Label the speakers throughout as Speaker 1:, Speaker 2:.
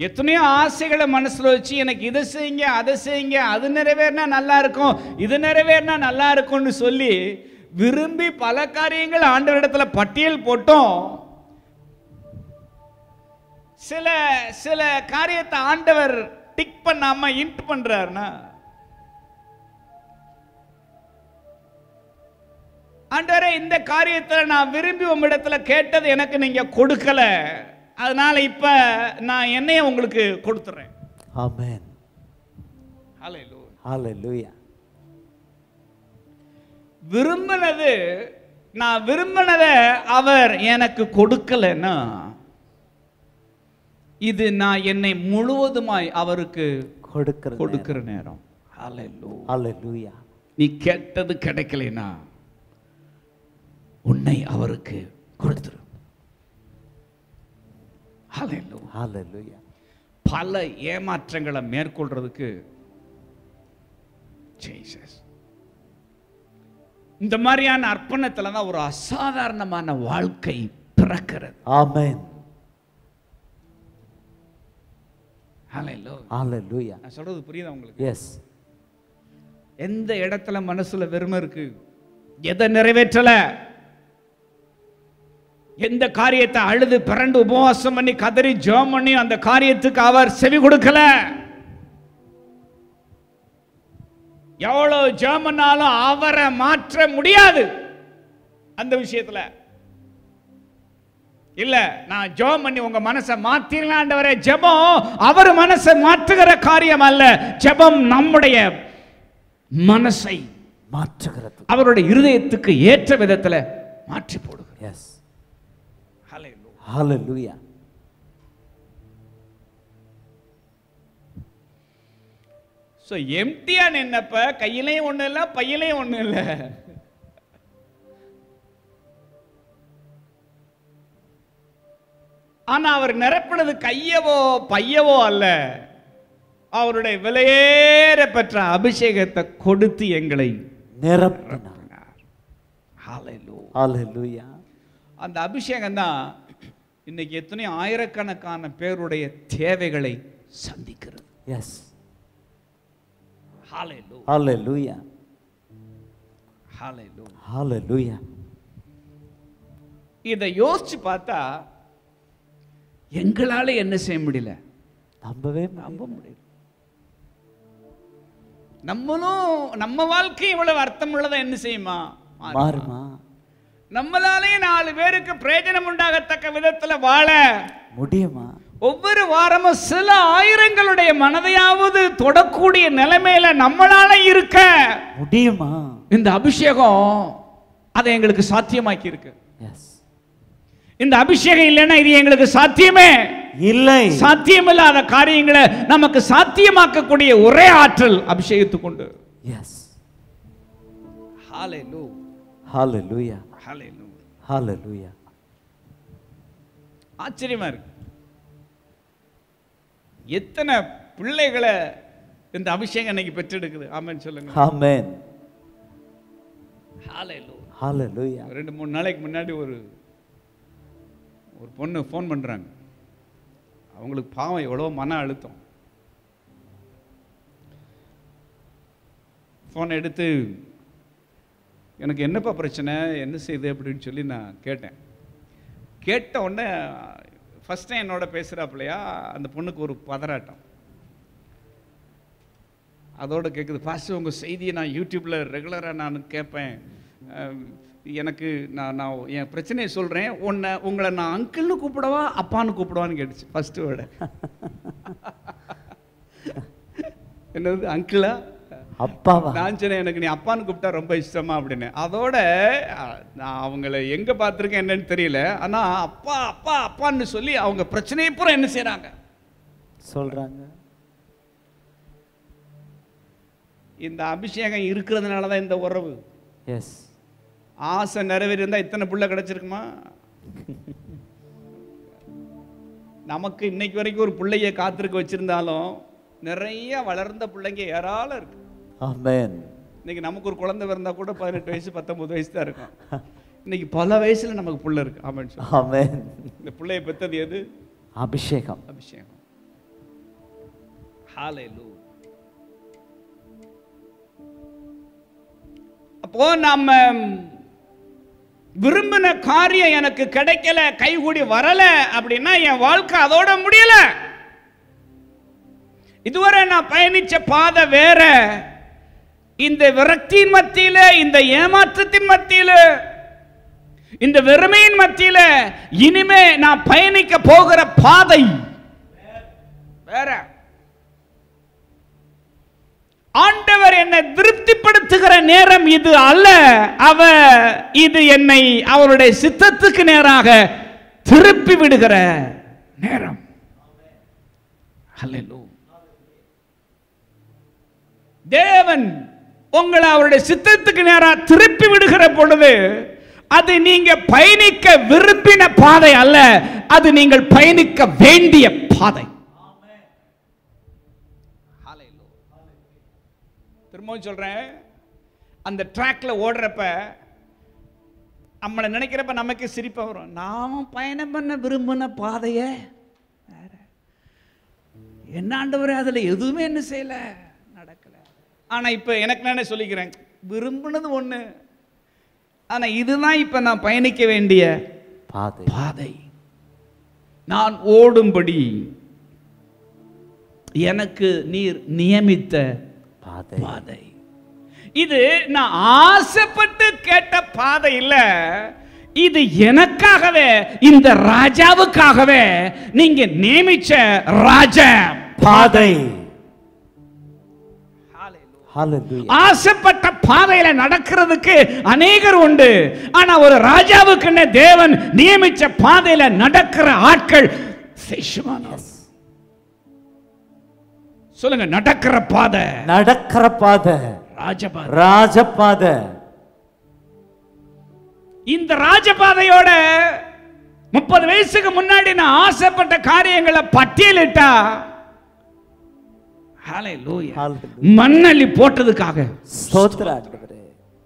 Speaker 1: எத்தனையோ ஆசைகளை மனசுல வச்சு எனக்கு இதை செய்யுங்க அதை செய்யுங்க அது நிறைவேறினா நல்லா இருக்கும் இது நிறைவேறினா நல்லா இருக்கும்னு சொல்லி விரும்பி பல காரியங்கள் ஆண்டவரிடத்துல பட்டியல் போட்டோம் சில சில காரியத்தை ஆண்டவர் டிக் பண்ணாம இன்ட் பண்றாருன்னா ஆண்டவரே இந்த காரியத்துல நான் விரும்பி உம்மிடத்துல கேட்டது எனக்கு நீங்க கொடுக்கல அதனால இப்ப நான் என்னைய உங்களுக்கு கொடுத்துறேன்
Speaker 2: Amen.
Speaker 1: Hallelujah.
Speaker 2: Hallelujah.
Speaker 1: விரும்பினது நான் விரும்பினதை அவர் எனக்கு கொடுக்கலன்னா இது நான் என்னை முழுவதுமாய் அவருக்கு
Speaker 2: கொடுக்கிறது
Speaker 1: கொடுக்கிற நேரம் Hallelujah.
Speaker 2: Hallelujah.
Speaker 1: நீ கேட்டது கிடைக்கலைனா உன்னை அவருக்கு கொடுத்துரு Hallelujah.
Speaker 2: Hallelujah.
Speaker 1: பல ஏமாற்றங்களை மேற்கொள்றதுக்கு Jesus. இந்த மாதிரியான அர்ப்பணத்துல தான் ஒரு அசாதாரணமான வாழ்க்கை பிறக்கிறது
Speaker 2: Amen.
Speaker 1: Hallelujah.
Speaker 2: Hallelujah.
Speaker 1: நான் சொல்றது புரியுதா உங்களுக்கு
Speaker 2: Yes.
Speaker 1: எந்த இடத்துல மனசுல வெறுமை இருக்கு எதை நிறைவேற்றல எந்த காரியத்தை அழுது பிறண்டு உபவாசம் பண்ணி கதறி ஜெபம் பண்ணி அந்த காரியத்துக்கு அவர் செவி கொடுக்கல எவ்வளவு ஜெபம் பண்ணாலும் அவரை மாற்ற முடியாது அந்த விஷயத்துல இல்ல நான் ஜெபம் பண்ணி உங்க மனசை மாத்திரலாண்டவரே ஜெபம் அவர் மனசை மாற்றுகிற காரியம் அல்ல ஜெபம் நம்முடைய மனசை
Speaker 2: மாற்றுகிறது
Speaker 1: அவருடைய இருதயத்துக்கு ஏற்ற விதத்துல மாற்றி போடுகிறது
Speaker 2: எஸ்
Speaker 1: Hallelujah.
Speaker 2: Hallelujah.
Speaker 1: ஸோ எம்டியா நின்னப்ப கையிலையும் ஒண்ணு இல்ல பையிலையும் ஒண்ணு இல்ல ஆனா அவர் நிரப்பினது கையவோ பையவோ அல்ல அவருடைய விலையேற பெற்ற அபிஷேகத்தை கொடுத்து எங்களை
Speaker 2: நிரப்பினார்
Speaker 1: Hallelujah.
Speaker 2: Hallelujah.
Speaker 1: அந்த அபிஷேகம் தான் இன்னைக்கு எத்தனை ஆயிரக்கணக்கான பேருடைய தேவைகளை சந்திக்கிறது
Speaker 2: Yes.
Speaker 1: Hallelujah.
Speaker 2: Hallelujah.
Speaker 1: Hallelujah.
Speaker 2: Hallelujah.
Speaker 1: இதை யோசிச்சு பார்த்தா எங்களால என்ன செய்ய முடியல
Speaker 2: நம்பவே
Speaker 1: நம்ப முடியல நம்மளும் நம்ம வாழ்க்கை இவ்வளவு அர்த்தம் உள்ளதா என்ன செய்யுமா மாறுமா?
Speaker 2: மாறுமா
Speaker 1: நம்மளாலே நாலு பேருக்கு பிரயோஜனம் உண்டாகத்தக்க விதத்துல வாழ
Speaker 2: முடியுமா
Speaker 1: ஒவ்வொரு வாரமும் சில ஆயிரங்களுடைய மனதையாவது தொடக்கூடிய நிலைமையில நம்மளால இருக்க
Speaker 2: முடியுமா
Speaker 1: இந்த அபிஷேகம் அதை எங்களுக்கு சாத்தியமாக்கி இருக்கு
Speaker 2: எஸ்
Speaker 1: இந்த அபிஷேகம் இல்லைன்னா இது எங்களுக்கு சாத்தியமே
Speaker 2: இல்லை
Speaker 1: சாத்தியமில்லாத காரியங்களை நமக்கு சாத்தியமாக்கக்கூடிய ஒரே ஆற்றல் அபிஷேகத்துக்கு உண்டு
Speaker 2: எஸ்
Speaker 1: ஹalleluya
Speaker 2: Hallelujah.
Speaker 1: ஹalleluya
Speaker 2: Hallelujah.
Speaker 1: ஆச்சரியமா இருக்கு எத்தனை பிள்ளைகளை இந்த அபிஷேகம் இன்னைக்கு பெற்றெடுக்குது ஆமென் சொல்லுங்க
Speaker 2: Amen.
Speaker 1: ஹalleluya
Speaker 2: Hallelujah.
Speaker 1: ரெண்டு மூணு நாளைக்கு முன்னாடி ஒரு ஒரு பொண்ணு ஃபோன் பண்றாங்க அவங்களுக்கு பாவம் எவ்வளோ மன அழுத்தம் ஃபோன் எடுத்து எனக்கு என்னப்பா பிரச்சனை என்ன செய்யுது அப்படின்னு சொல்லி நான் கேட்டேன் கேட்ட உடனே ஃபஸ்ட் டைம் என்னோட பேசுகிறாப்புலையா அந்த பொண்ணுக்கு ஒரு பதறாட்டம் அதோட கேட்குது பாஸ்டர் உங்கள் செய்தியை நான் யூடியூப்பில் ரெகுலராக நான் கேட்பேன் அஹ், எனக்கு நான் நான் என் பிரச்சனையை சொல்கிறேன் உன்னை உங்களை நான் அங்கிள்னு கூப்பிடவா அப்பான்னு கூப்பிடவான்னு கேட்டுச்சு ஃபஸ்ட்டு வேர்டு என்னது அங்கிளா
Speaker 2: அப்பாவா
Speaker 1: நான் சொன்னேன் எனக்கு நீ அப்பான்னு கூப்பிட்டா ரொம்ப இஷ்டமா அப்படின்னு அதோட அஹ், நான் அவங்கள எங்க பார்த்துருக்கேன் என்னன்னு தெரியல ஆனா அப்பா அப்பா அப்பான்னு சொல்லி அவங்க பிரச்சனையை பூரா என்ன செய்றாங்க
Speaker 2: சொல்றாங்க
Speaker 1: இந்த அபிஷேகம் இருக்கிறதுனால தான் இந்த உறவு
Speaker 2: எஸ்
Speaker 1: ஆசை நிறைவேறியிருந்தா இத்தனை புள்ள கிடைச்சிருக்குமா நமக்கு இன்னைக்கு வரைக்கும் ஒரு பிள்ளைய காத்திருக்க வச்சிருந்தாலும் நிறைய வளர்ந்த பிள்ளைங்க ஏராளம் இருக்கு
Speaker 2: ஆமென்
Speaker 1: இன்னைக்கு நமக்கு ஒரு குழந்தை பிறந்தா கூட பதினெட்டு வயசு பத்தொன்பது வயசு தான் இருக்கும் இன்னைக்கு பல வயசுல நமக்கு புள்ள இருக்கு ஆமான்னு சொல்லி
Speaker 2: ஆமென்
Speaker 1: இந்த பிள்ளைய பெத்தது எது
Speaker 2: அபிஷேகம்
Speaker 1: அபிஷேகம் Hallelujah. அப்போ நம்ம விரும்பின காரியம் எனக்கு கிடைக்கல கைகூடி வரல அப்படின்னா என் வாழ்க்கை அதோட முடியல இதுவரை நான் பயணிச்ச பாதை வேற இந்த விரக்தியின் மத்தியில இந்த ஏமாற்றத்தின் மத்தியில இந்த வெறுமையின் மத்தியில இனிமே நான் பயணிக்க போகிற பாதை வேற ஆண்டவர் என்னை திருப்திப்படுத்துகிற நேரம் இது அல்ல அவ இது என்னை அவருடைய சித்தத்துக்கு நேராக திருப்பி விடுகிற நேரம் Hallelujah. தேவன் உங்களை அவருடைய சித்தத்துக்கு நேராக திருப்பி விடுகிற பொழுது அது நீங்க பயணிக்க விரும்பின பாதை அல்ல அது நீங்கள் பயணிக்க வேண்டிய பாதை திரும்பவும் சொல்றேன் அந்த ட்ராக்ல ஓடுறப்ப நம்மளை நினைக்கிறப்ப நமக்கு சிரிப்பா வரும் நாம பயணம் பண்ண விரும்பின பாதைய வேற என்ன ஆண்டவரே அதுல எதுவுமே என்ன செய்யல நடக்கல ஆனா இப்ப எனக்கு நானே சொல்லிக்கிறேன் விரும்பினது ஒண்ணு ஆனா இதுதான் இப்ப நான் பயணிக்க வேண்டிய
Speaker 2: பாதை
Speaker 1: பாதை நான் ஓடும்படி எனக்கு நீர் நியமித்த
Speaker 2: பாதை
Speaker 1: பாதை இது நான் ஆசைப்பட்டு கேட்ட பாதை இல்ல இது எனக்காகவே இந்த ராஜாவுக்காகவே நீங்க நியமிச்ச ராஜ
Speaker 2: பாதை ஹalleluya
Speaker 1: ஆசைப்பட்ட பாதையில நடக்கிறதுக்கு அநேகர் உண்டு ஆனா ஒரு ராஜாவுக்குன்னு தேவன் நியமிச்ச பாதையில நடக்கிற ஆட்கள் விசேஷமானவர். சொல்லுங்க நடக்கிற பாதை
Speaker 2: நடக்கிற பாதை
Speaker 1: ராஜபாதை
Speaker 2: ராஜபாதை
Speaker 1: இந்த ராஜபாதையோட முப்பது வயசுக்கு முன்னாடி நான் ஆசைப்பட்ட காரியங்களை பட்டியலிட்டா ஹalleluya.
Speaker 2: Hallelujah.
Speaker 1: மண்ணள்ளி போட்டதுக்காக
Speaker 2: ஸ்தோத்திர ஆண்டவரே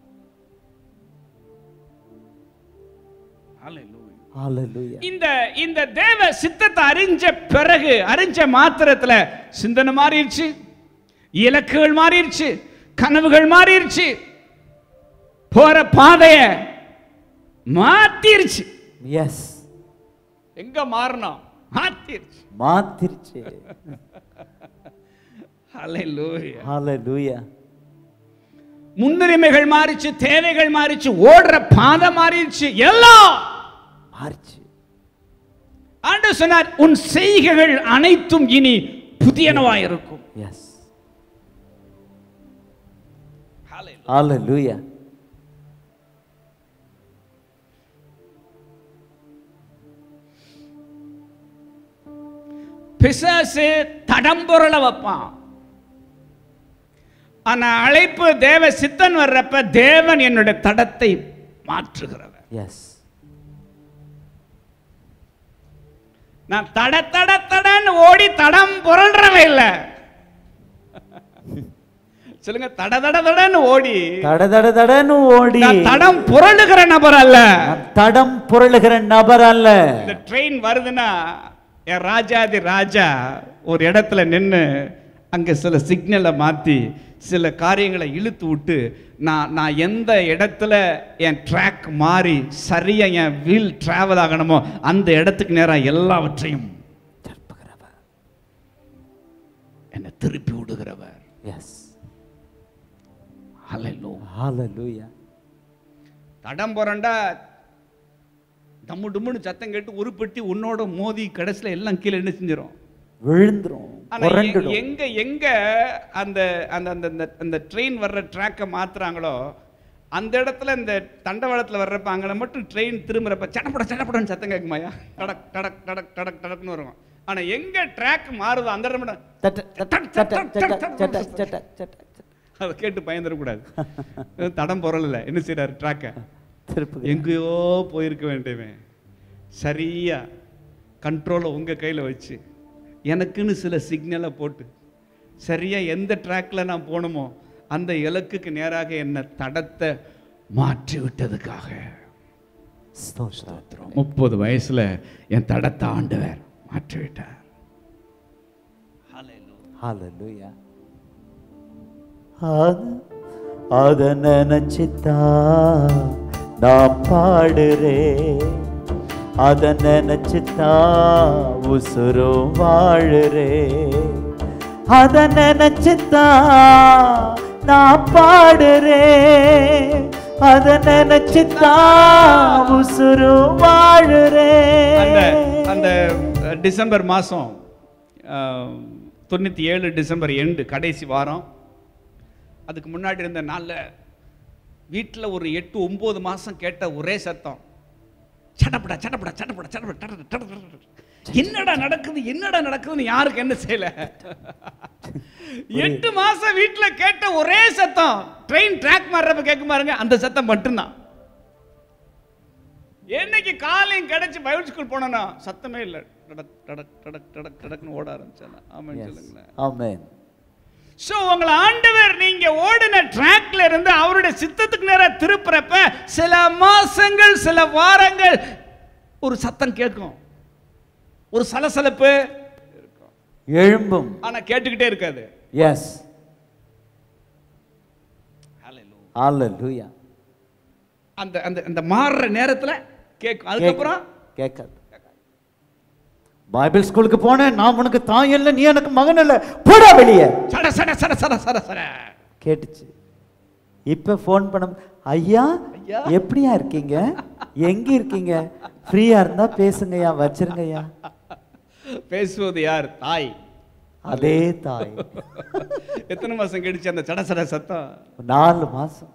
Speaker 1: Hallelujah.
Speaker 2: ஹalleluya
Speaker 1: இந்த இந்த தேவ சித்தத்தை அறிஞ்ச பிறகு அறிஞ்ச மாத்திரத்துல சிந்தனை மாறிடுச்சு இலக்குகள் மாறிடுச்சு கனவுகள் மாறிடுச்சு போற பாதைய மாத்திருச்சு
Speaker 2: எஸ்
Speaker 1: எங்க மாறணும் மாத்திருச்சு
Speaker 2: மாத்திருச்சு
Speaker 1: Hallelujah.
Speaker 2: ஹalleluya
Speaker 1: முன்னுரிமைகள் மாறிச்சு தேவைகள் மாறிச்சு ஓடுற பாதை மாறிடுச்சு எல்லாம்
Speaker 2: மாறிச்சு
Speaker 1: ஆண்டு சொன்னார் உன் செய்கைகள் அனைத்தும் இனி புதியனவாயிருக்கும்
Speaker 2: எஸ் ஹalleluya
Speaker 1: பிசாசு தடம்புரள வைப்பான் ஆனா அழைப்பு தேவ சித்தன் வர்றப்ப தேவன் என்னுடைய தடத்தை மாற்றுகிறவர்
Speaker 2: எஸ்
Speaker 1: நான் தட தட தடன்னு ஓடி தடம் புரள்றவன் இல்ல சொல்லுங்க தட தட தடன்னு ஓடி
Speaker 2: தட தட தடன்னு ஓடி
Speaker 1: நான் தடம் புரளுகிற நபர் அல்ல
Speaker 2: நான் தடம் புரளுகிற நபர் அல்ல
Speaker 1: இந்த ட்ரெயின் வருதுன்னா என் ராஜாதி ராஜா ஒரு இடத்துல நின்று அங்கே சில சிக்னலை மாற்றி சில காரியங்களை இழுத்து விட்டு நான் நான் எந்த இடத்துல என் ட்ராக் மாறி சரியாக என் வீல் ட்ராவல் ஆகணுமோ அந்த இடத்துக்கு நேராக எல்லாவற்றையும்
Speaker 2: திருப்புகிறவர்
Speaker 1: என்னை திருப்பி விடுகிறவர்
Speaker 2: எஸ்
Speaker 1: ஹalleluya.
Speaker 2: ஹalleluya
Speaker 1: தடம் புரண்டா டம்மு டும்முன்னு சத்தம் கேட்டு ஒரு பெட்டி உன்னோட மோதி கடைசியில் எல்லாம் கீழே என்ன செஞ்சிடும்
Speaker 2: விழுந்துரும்
Speaker 1: ஆனா எ-
Speaker 2: புரண்டுடும்
Speaker 1: எங்க எங்க அந்த அந்த அந்த அந்த அந்த ட்ரெயின் வர்ற ட்ராக்கை மாத்துறாங்களோ அந்த இடத்துல இந்த தண்டவாளத்துல வர்றப்ப அங்கே மட்டும் ட்ரெயின் திரும்புறப்ப சடப்பட சடப்படன்னு சத்தம் கேட்குமாயா டடக் டடக் டடக் டடக் டடக்னு வரும் ஆனா எங்க ட்ராக் மாறுதோ அந்த இடம் மட்டும்
Speaker 2: தட்ட தட்ட தட்ட தட்ட தட்ட தட்ட தட்ட
Speaker 1: அதை கேட்டு பயந்துடக்கூடாது தடம் பொருள் என்ன செய்றாரு ட்ராக்கை
Speaker 2: திருப்புகிறவர்
Speaker 1: எங்கேயோ போயிருக்க வேண்டியவன் சரியா கண்ட்ரோலை உங்கள் கையில் வச்சு எனக்குன்னு சில சிக்னலை போட்டு சரியா எந்த ட்ராக்ல நான் போகணுமோ அந்த இலக்குக்கு நேராக என்ன தடத்தை மாற்றி விட்டதுக்காக
Speaker 2: ஸ்தோத்திரம்
Speaker 1: முப்பது வயசுல என் தடத்தை ஆண்டவர் மாற்றி விட்டார்
Speaker 2: ஹalleluya அது அத நினைச்சுதான் நான் பாடுறேன் அத நினைச்சுதான் உசுரும் வாழுறேன் அத நினைச்சுதான் நான் பாடுறேன் அத நினைச்சுதான் உசுரும்
Speaker 1: அந்த
Speaker 2: வாழுறேன்
Speaker 1: அந்த அஹ், டிசம்பர் மாதம் தொண்ணூற்றி ஏழு டிசம்பர் எண்டு கடைசி வாரம் அதுக்கு முன்னாடி இருந்த நாளில் வீட்டில் ஒரு எட்டு ஒம்பது மாதம் கேட்ட ஒரே சத்தம் சடப்படா சடப்படா சடப்படா சடப்படா டட, டட, டட, டட. என்னடா நடக்குது என்னடா நடக்குதுன்னு யாருக்கு என்ன செய்யல எட்டு மாசம் வீட்டுல கேட்ட ஒரே சத்தம் ட்ரெயின் ட்ராக் மாறுறப்ப கேட்க பாருங்க அந்த சத்தம் மட்டும்தான் என்னைக்கு காலையும் கிடைச்சு பைபிள் ஸ்கூல் போனோம்னா சத்தமே இல்லை டடக் டடக் டடக் டடக் டடக்னு ஓட ஆரம்பிச்சாங்க ஆமாம் சொல்லுங்களேன்
Speaker 2: ஆமென்
Speaker 1: ஸோ உங்களை ஆண்டவர் நீங்க ஓடின ட்ராக்ல இருந்து அவருடைய சித்தத்துக்கு நேரா திருப்புறப்ப சில மாசங்கள் சில வாரங்கள் ஒரு சத்தம் கேட்கும் ஒரு சலசலப்பு இருக்கும்
Speaker 2: எழும்பும்
Speaker 1: ஆனா கேட்டுக்கிட்டே இருக்காது
Speaker 2: எஸ் ஹalleluya
Speaker 1: அந்த அந்த அந்த மாறுற நேரத்துல கேட்கும் அதுக்கப்புறம்
Speaker 2: கேட்காது பைபிள் ஸ்கூலுக்கு போனேன் நான் உனக்கு தாய் இல்லை நீ எனக்கு மகன் இல்லை போடா வெளியே
Speaker 1: சட சட சட சட சட சட
Speaker 2: கேட்டுச்சு இப்ப ஃபோன் பண்ண ஐயா
Speaker 1: ஐயா.
Speaker 2: எப்படியா இருக்கீங்க எங்க இருக்கீங்க ஃப்ரீயா இருந்தா பேசுங்கய்யா வச்சிருங்கய்யா
Speaker 1: பேசுவது யார் தாய்
Speaker 2: அதே தாய்
Speaker 1: எத்தனை மாசம் கழிச்சு அந்த சட சட சத்தம்
Speaker 2: நாலு மாசம்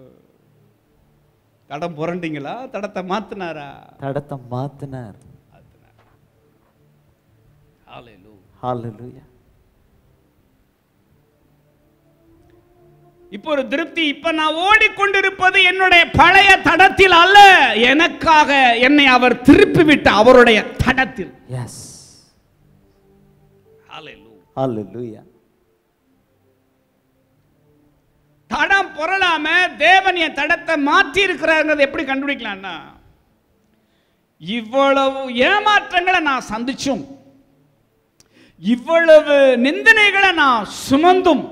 Speaker 1: தடம் புரண்டிங்களா தடத்தை மாத்தினாரா
Speaker 2: தடத்தை மாத்தினார் ஹalleluya
Speaker 1: இப்போ ஒரு திருப்தி இப்ப நான் ஓடிக்கொண்டிருப்பது என்னுடைய பழைய தடத்தில் அல்ல எனக்காக என்னை அவர் திருப்பி விட்ட அவருடைய தடத்தில்
Speaker 2: எஸ்
Speaker 1: Hallelujah.
Speaker 2: ஹalleluya
Speaker 1: தடம் புரளாம தேவன் என் தடத்தை மாற்றி இருக்கிறாருங்கிறத எப்படி கண்டுபிடிக்கலாம்னா இவ்வளவு ஏமாற்றங்களை நான் சந்திச்சும் இவ்வளவு நிந்தனைகளை நான் சுமந்தும்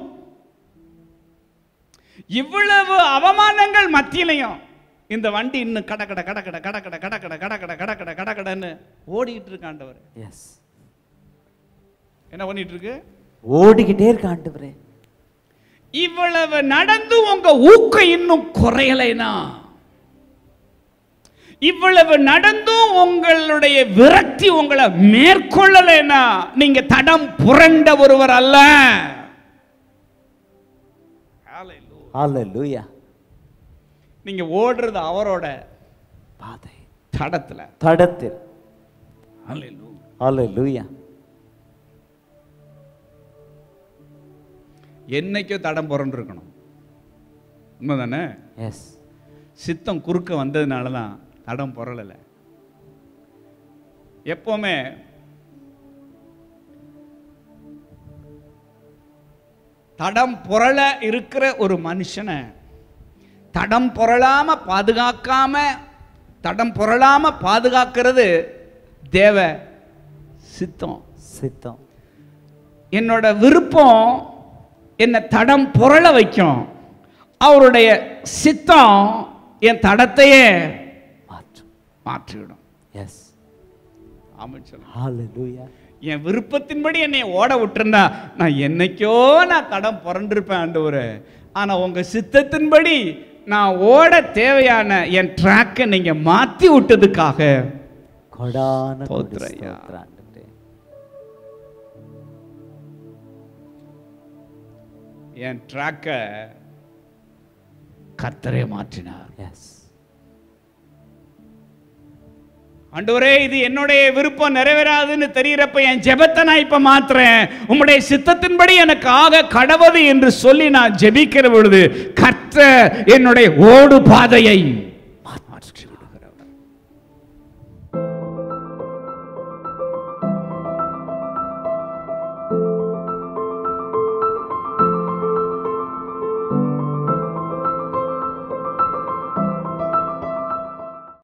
Speaker 1: இவ்வளவு அவமானங்கள் மத்தியிலையும் இந்த வண்டி இன்னும் கட கட கட கட கட கட கட கட கட கட கட கட கட கடன்னு ஓடிட்டு இருக்காண்டவர்
Speaker 2: எஸ்
Speaker 1: என்ன பண்ணிட்டு இருக்கு
Speaker 2: ஓடிக்கிட்டே இருக்க ஆண்டவரே
Speaker 1: இவ்வளவு நடந்து உங்க ஊக்கம் இன்னும் குறையலைனா இவ்வளவு நடந்தும் உங்களுடைய விரக்தி உங்களை மேற்கொள்ளலைனா நீங்க தடம் புரண்ட ஒருவர் அல்ல
Speaker 2: ஹalleluya
Speaker 1: நீங்க ஓடுறது அவரோட
Speaker 2: பாதை
Speaker 1: தடத்துல
Speaker 2: தடத்தில் ஹalleluya
Speaker 1: என்னைக்கோ தடம் புரண்டு இருக்கணும் உண்மைதானே
Speaker 2: எஸ்
Speaker 1: சித்தம் குறுக்க வந்ததுனால தான் தடம் புரளலை எப்போவுமே தடம் புரள இருக்கிற ஒரு மனுஷனை தடம் புரளாம பாதுகாக்காம தடம் புரளாம பாதுகாக்கிறது தேவ சித்தம்
Speaker 2: சித்தம்
Speaker 1: என்னோட விருப்பம் என்னை தடம் புரள வைக்கும் அவருடைய சித்தம் என் தடத்தையே
Speaker 2: மாற்றும்
Speaker 1: மாற்றிவிடும்
Speaker 2: எஸ்
Speaker 1: ஆமாம் சொல்லுங்க
Speaker 2: ஹalleluya
Speaker 1: என் விருப்பத்தின்படி என்னை ஓட விட்டுருந்தா நான் என்னைக்கோ நான் தடம் புரண்டிருப்பேன் ஆண்டவரே ஆனா உங்க சித்தத்தின்படி நான் ஓட தேவையான என் ட்ராக்கை நீங்க மாத்தி விட்டதுக்காக
Speaker 2: கொடான கொடி
Speaker 1: ஸ்தோத்திரம் ஐயா.
Speaker 2: ஸ்தோத்திரம் ஆண்டவரே.
Speaker 1: என் ட்ராக்கை கர்த்தரே மாற்றினார்
Speaker 2: எஸ்
Speaker 1: ஆண்டவரே இது என்னுடைய விருப்பம் நிறைவேறாதுன்னு தெரியறப்ப என் ஜெபத்தை நான் இப்ப மாத்துறேன் உம்முடைய சித்தத்தின்படி எனக்கு ஆக கடவது என்று சொல்லி நான் ஜெபிக்கிற பொழுது கர்த்தர் என்னுடைய ஓடு பாதையை